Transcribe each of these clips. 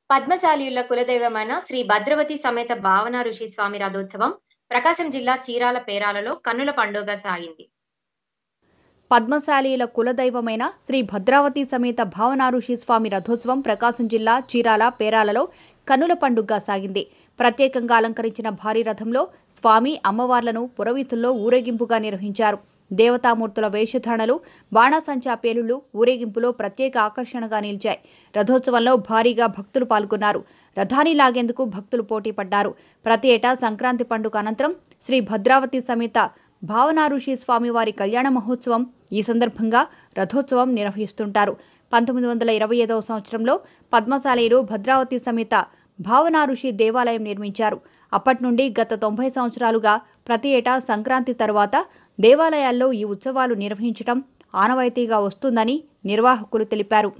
పద్మశాలీయుల కులదైవమైన శ్రీ భద్రవతి సమేత భావన ఋషి స్వామి రథోత్సవం ప్రకాశం జిల్లా చీరాల పేరాలలో కన్నుల పండుగ సాగింది పద్మశాలీల కులదైవమైన శ్రీ భద్రావతి సమేత భావనారుషి స్వామి రథోత్సవం ప్రకాశం జిల్లా చీరాల పేరాలలో కన్నుల పండుగగా సాగింది ప్రత్యేకంగా అలంకరించిన భారీ రథంలో స్వామి అమ్మవార్లను పురవీధుల్లో ఊరేగింపుగా నిర్వహించారు దేవతామూర్తుల వేషధారణలు బాణాసంచా పేలుళ్లు ఊరేగింపులో ప్రత్యేక ఆకర్షణగా నిలిచాయి రథోత్సవంలో భారీగా భక్తులు పాల్గొన్నారు రథాన్ని లాగేందుకు భక్తులు పోటీ పడ్డారు ప్రతి ఏటా సంక్రాంతి పండుగ అనంతరం శ్రీ భద్రావతి సమేత భావనారుషి స్వామివారి కళ్యాణ మహోత్సవం ఈ సందర్భంగా రథోత్సవం నిర్వహిస్తుంటారు పంతొమ్మిది వందల ఇరవై ఐదవ సంవత్సరంలో పద్మశాలీలు భద్రావతి సమేత భావనారుషి దేవాలయం నిర్మించారు అప్పటి నుండి గత తొంభై సంవత్సరాలుగా ప్రతి ఏటా సంక్రాంతి తరువాత దేవాలయాల్లో ఈ ఉత్సవాలు నిర్వహించడం ఆనవాయితీగా వస్తుందని నిర్వాహకులు తెలిపారు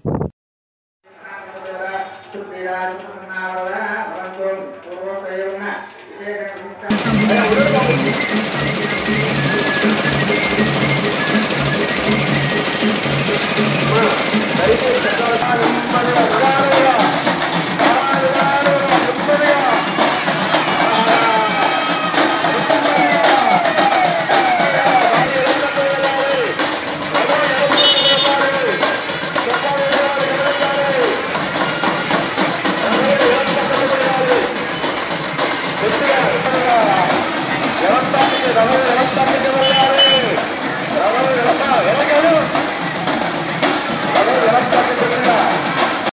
వ్యవస్థ